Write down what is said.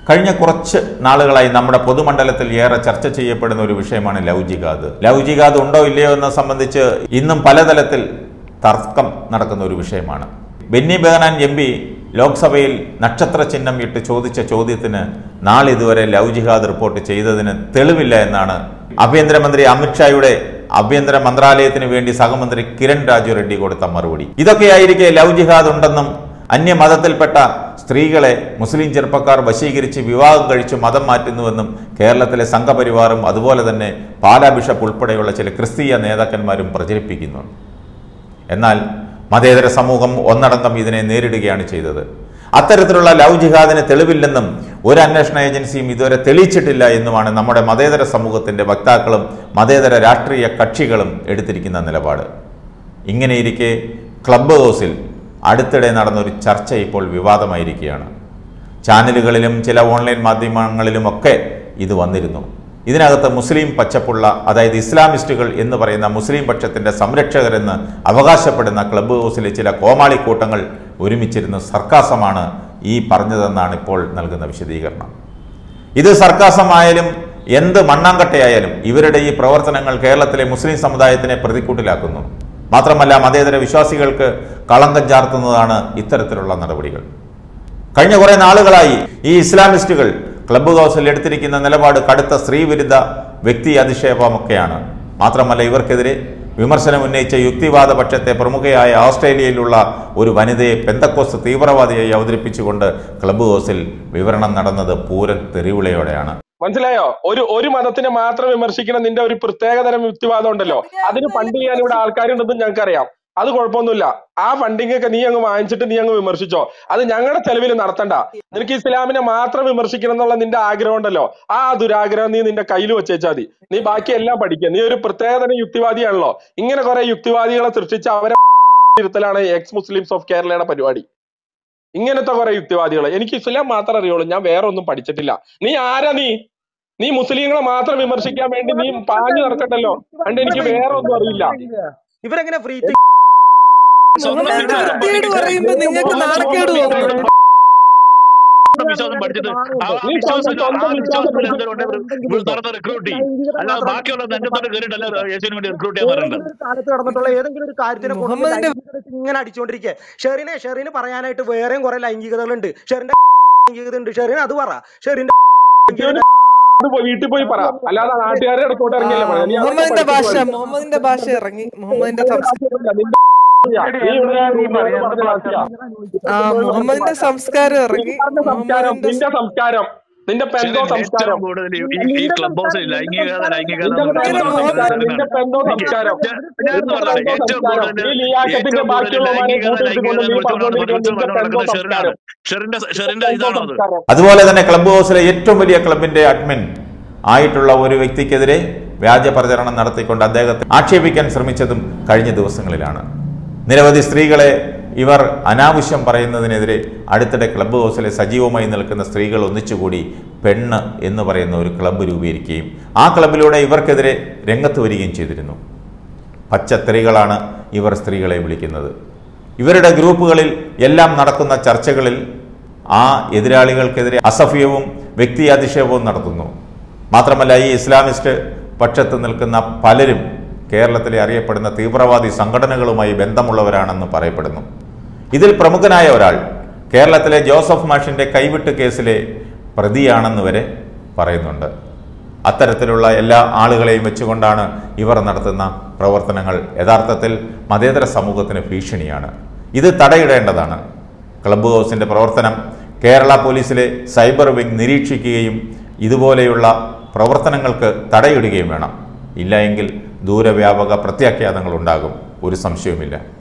കഴിഞ്ഞ കുറച്ച് നാളുകളായി നമ്മുടെ പൊതുമണ്ഡലത്തിൽ ഏറെ ചർച്ച ചെയ്യപ്പെടുന്ന ഒരു വിഷയമാണ് ലവ് ജിഹാദ് ലവ് ജിഹാദ് ഉണ്ടോ ഇല്ലയോ എന്നെ സംബന്ധിച്ച് ഇന്നും പലതലത്തിൽ തർക്കം നടക്കുന്ന ഒരു വിഷയമാണ് ബെന്നി ബെഹനാൻ എം പി ലോക്സഭയിൽ നക്ഷത്ര ചിഹ്നം ഇട്ട് ചോദിച്ച ചോദ്യത്തിന് നാളിതുവരെ ലവ് ജിഹാദ് റിപ്പോർട്ട് ചെയ്തതിന് തെളിവില്ല എന്നാണ് ആഭ്യന്തരമന്ത്രി അമിത്ഷായുടെ ആഭ്യന്തര മന്ത്രാലയത്തിന് വേണ്ടി സഹമന്ത്രി കിരൺ രാജു റെഡ്ഡി കൊടുത്ത മറുപടി ഇതൊക്കെയായിരിക്കെ ലവ് ജിഹാദ് ഉണ്ടെന്നും അന്യമതത്തിൽപ്പെട്ട സ്ത്രീകളെ മുസ്ലിം ചെറുപ്പക്കാർ വശീകരിച്ച് വിവാഹം കഴിച്ച് മതം മാറ്റുന്നുവെന്നും കേരളത്തിലെ സംഘപരിവാറും അതുപോലെ തന്നെ പാലാ ബിഷപ്പ് ഉൾപ്പെടെയുള്ള ചില ക്രിസ്തീയ നേതാക്കന്മാരും പ്രചരിപ്പിക്കുന്നുണ്ട് എന്നാൽ മതേതര സമൂഹം ഒന്നടങ്കം ഇതിനെ നേരിടുകയാണ് ചെയ്തത് അത്തരത്തിലുള്ള ലവ് ജിഹാദിന് തെളിവില്ലെന്നും ഒരു അന്വേഷണ ഏജൻസിയും ഇതുവരെ തെളിയിച്ചിട്ടില്ല എന്നുമാണ് നമ്മുടെ മതേതര സമൂഹത്തിന്റെ വക്താക്കളും മതേതര രാഷ്ട്രീയ കക്ഷികളും എടുത്തിരിക്കുന്ന നിലപാട് ഇങ്ങനെയിരിക്കെ ക്ലബ്ബ് ഹൗസിൽ അടുത്തിടെ നടന്നൊരു ചർച്ച ഇപ്പോൾ വിവാദമായിരിക്കുകയാണ് ചാനലുകളിലും ചില ഓൺലൈൻ മാധ്യമങ്ങളിലുമൊക്കെ ഇത് വന്നിരുന്നു ഇതിനകത്ത് മുസ്ലിം പച്ചപ്പുള്ള അതായത് ഇസ്ലാമിസ്റ്റുകൾ എന്ന് പറയുന്ന മുസ്ലിം പക്ഷത്തിന്റെ സംരക്ഷകരെന്ന് അവകാശപ്പെടുന്ന ക്ലബ്ബ് ഹൗസിലെ ചില കോമാളിക്കൂട്ടങ്ങൾ ഒരുമിച്ചിരുന്ന് സർക്കാസമാണ് ഈ പറഞ്ഞതെന്നാണ് ഇപ്പോൾ നൽകുന്ന വിശദീകരണം ഇത് സർക്കാസമായാലും എന്ത് മണ്ണാങ്കട്ടയായാലും ഇവരുടെ ഈ പ്രവർത്തനങ്ങൾ കേരളത്തിലെ മുസ്ലിം സമുദായത്തിനെ പ്രതിക്കൂട്ടിലാക്കുന്നു മാത്രമല്ല മതേതര വിശ്വാസികൾക്ക് കളങ്കം ചാർത്തുന്നതാണ് ഇത്തരത്തിലുള്ള നടപടികൾ കഴിഞ്ഞ കുറെ നാളുകളായി ഈ ഇസ്ലാമിസ്റ്റുകൾ ക്ലബ്ബ് ഹൗസിൽ എടുത്തിരിക്കുന്ന നിലപാട് കടുത്ത സ്ത്രീവിരുദ്ധ വ്യക്തി അധിക്ഷേപമൊക്കെയാണ് മാത്രമല്ല ഇവർക്കെതിരെ വിമർശനം ഉന്നയിച്ച യുക്തിവാദ പക്ഷത്തെ പ്രമുഖയായ ഓസ്ട്രേലിയയിലുള്ള ഒരു വനിതയെ പെന്തക്കോസ് തീവ്രവാദിയായി അവതരിപ്പിച്ചുകൊണ്ട് ക്ലബ്ബ് ഹൗസിൽ വിവരണം നടന്നത് പൂരൻ തെറിവിളയോടെയാണ് മനസ്സിലായോ ഒരു ഒരു മതത്തിനെ മാത്രം വിമർശിക്കുന്ന നിന്റെ ഒരു പ്രത്യേകതരം യുക്തിവാദം ഉണ്ടല്ലോ അതിന് ഫണ്ട് ചെയ്യാൻ ഇവിടെ ആൾക്കാരുണ്ടെന്ന് ഞങ്ങൾക്കറിയാം അത് കുഴപ്പമൊന്നുമില്ല ആ ഫണ്ടിങ് ഒക്കെ നീ അങ്ങ് വാങ്ങിച്ചിട്ട് നീ അങ്ങ് വിമർശിച്ചോ അത് ഞങ്ങളുടെ ചെലവിൽ നടത്തണ്ട നിനക്ക് ഇസ്ലാമിനെ മാത്രം വിമർശിക്കണം എന്നുള്ള നിന്റെ ആഗ്രഹം ഉണ്ടല്ലോ ആ ദുരാഗ്രഹം നീ നിന്റെ കയ്യിൽ വെച്ചേച്ചാ മതി നീ ബാക്കി എല്ലാം പഠിക്കുക നീ ഒരു പ്രത്യേകതരം യുക്തിവാദിയാണല്ലോ ഇങ്ങനെ കുറെ യുക്തിവാദികളെ സൃഷ്ടിച്ച് അവരെ ഇരുത്തലാണ് എക്സ് മുസ്ലിംസ് ഓഫ് കേരളയുടെ പരിപാടി ഇങ്ങനത്തെ കുറെ യുക്തിവാദികൾ എനിക്ക് ഇസ്ലാം മാത്രം അറിയുള്ളൂ ഞാൻ വേറെ ഒന്നും പഠിച്ചിട്ടില്ല നീ ആരാ നീ നീ മുസ്ലിങ്ങളെ മാത്രം വിമർശിക്കാൻ വേണ്ടി നീ പാഞ്ഞു നടക്കണ്ടല്ലോ അതുകൊണ്ട് എനിക്ക് വേറെ ഒന്നും അറിയില്ല ഇവരെങ്ങനെ ഫ്രീ മുഹമ്മദ് വൃത്തികേട് പറയുമ്പോ നിങ്ങൾക്ക് നാണക്കേട് തോന്നുന്നു വിശ്വാസം പഠിച്ചിട്ട് ആ നീ വിശ്വാസത്തിൽ ആ സ്വന്തം വിശ്വാസം വിശ്വാസത്തിൽ എന്തെങ്കിലും ഉണ്ടെങ്കിൽ നടന്ന റിക്രൂട്ട് ചെയ്യും അല്ലാതെ ബാക്കിയുള്ള നെഞ്ചത്തോട്ട് കയറിയിട്ടല്ല യേശുവിന് വേണ്ടി റിക്രൂട്ട് ചെയ്യാൻ പറയുന്നത് ഏതെങ്കിലും ഒരു കാലത്ത് നടന്നിട്ടുള്ള ഏതെങ്കിലും ഒരു കാര്യത്തിനെ കൊണ്ട് മുഹമ്മദിന്റെ- ലൈംഗികത ഇങ്ങനെ അടിച്ചോണ്ടിരിക്കുക ഷെറിനെ ഷെറിന് പറയാനായിട്ട് വേറെയും കുറെ ലൈംഗികതകളുണ്ട് ഷെറിന്റെ ലൈംഗികത ഉണ്ട് ഷെറിന് അത് പറ ഷെറിന്റെ ലൈംഗികത അത് പോയി വീട്ടിൽ പോയി പറ അല്ലാതെ നാട്ടുകാരെ ഇടക്കോട്ട് ഇറങ്ങിയല്ലേ പറയാ നീ അതൊക്കെ മുഹമ്മദിന്റെ ഭാഷ പഠിച്ചിട്ട് മുഹമ്മദിന്റെ ഭാഷ ഇറങ്ങി മുഹമ്മദിന്റെ സംസ്കാരം വരൂ. നിന്റെ നീ ഇവിടെ റൂമിൽ പറഞ്ഞ ഭാഷയാ. ആ മുഹമ്മദിന്റെ സംസ്കാരം ഇറങ്ങി നിന്റെ സംസ്കാരം മുഹമ്മദിന്റെ നിന്റെ സംസ്കാരം നിന്റെ പെന്തോ സംസ്കാരം ഏറ്റവും കൂടുതൽ ഈ- ഈ- ഈ ക്ലബ് ഹൗസിൽ ലൈംഗികത ലൈംഗികത നിന്റെ എന്ന് പെന്തോ പറയുന്നത് സംസ്കാരം നിന്റെ നടക്കുന്നത്. പെന്തോ സംസ്കാരം ഞാൻ എന്ന് പറഞ്ഞത് നിന്റെ ഏറ്റവും പെന്തോ കൂടുതൽ സംസ്കാരം. ഈ ലിയാക്കത്തിന്റെ ഏറ്റവും കൂടുതൽ ബാക്കിയുള്ളവരെ ലൈംഗികത കൂട്ടിയിട്ടിക്കൊണ്ട് ലൈംഗികത നീ വെച്ചുകൊണ്ട് പറഞ്ഞുകൊണ്ടിരിക്കുന്ന നടക്കുന്ന നിന്റെ പെന്തോ നടക്കുന്ന ഷെറിനാണ് സംസ്കാരം ഷെറിന്റെ ഷെറിന്റെ ഇതാണോ അത് സംസ്കാരം അതുപോലെ തന്നെ ക്ലബ്ബ് ഹൗസിലെ ഏറ്റവും വലിയ ക്ലബിന്റെ അഡ്മിൻ ആയിട്ടുള്ള ഒരു വ്യക്തിക്കെതിരെ വ്യാജ പ്രചരണം നടത്തിക്കൊണ്ട് അദ്ദേഹത്തെ ആക്ഷേപിക്കാൻ ശ്രമിച്ചതും കഴിഞ്ഞ ദിവസങ്ങളിലാണ് നിരവധി സ്ത്രീകളെ ഇവർ അനാവശ്യം പറയുന്നതിനെതിരെ അടുത്തിടെ ക്ലബ്ബ് ഹൗസിലെ സജീവമായി നിൽക്കുന്ന സ്ത്രീകൾ ഒന്നിച്ചുകൂടി പെണ്ണ് എന്ന് പറയുന്ന ഒരു ക്ലബ്ബ് രൂപീകരിക്കുകയും ആ ക്ലബിലൂടെ ഇവർക്കെതിരെ രംഗത്ത് വരികയും ചെയ്തിരുന്നു പച്ചത്തെറികളാണ് ഇവർ സ്ത്രീകളെ വിളിക്കുന്നത് ഇവരുടെ ഗ്രൂപ്പുകളിൽ എല്ലാം നടക്കുന്ന ചർച്ചകളിൽ ആ എതിരാളികൾക്കെതിരെ അസഭ്യവും വ്യക്തി അധിക്ഷേപവും നടത്തുന്നു മാത്രമല്ല ഈ ഇസ്ലാമിസ്റ്റ് പക്ഷത്ത് നിൽക്കുന്ന പലരും കേരളത്തിലെ അറിയപ്പെടുന്ന തീവ്രവാദി സംഘടനകളുമായി ബന്ധമുള്ളവരാണെന്ന് പറയപ്പെടുന്നു ഇതിൽ പ്രമുഖനായ ഒരാൾ കേരളത്തിലെ ജോസഫ് മാഷിന്റെ കൈവിട്ട് കേസിലെ പ്രതിയാണെന്ന് വരെ പറയുന്നുണ്ട് അത്തരത്തിലുള്ള എല്ലാ ആളുകളെയും വെച്ചുകൊണ്ടാണ് ഇവർ നടത്തുന്ന പ്രവർത്തനങ്ങൾ യഥാർത്ഥത്തിൽ മതേതര സമൂഹത്തിന് ഭീഷണിയാണ് ഇത് തടയിടേണ്ടതാണ് ക്ലബ്ബ് ഹൗസിന്റെ പ്രവർത്തനം കേരള പോലീസിലെ സൈബർ വിംഗ് നിരീക്ഷിക്കുകയും ഇതുപോലെയുള്ള പ്രവർത്തനങ്ങൾക്ക് തടയിടുകയും വേണം ഇല്ല എങ്കിൽ ദൂരവ്യാപക പ്രത്യാഘാതങ്ങൾ ഉണ്ടാകും ഒരു സംശയവുമില്ല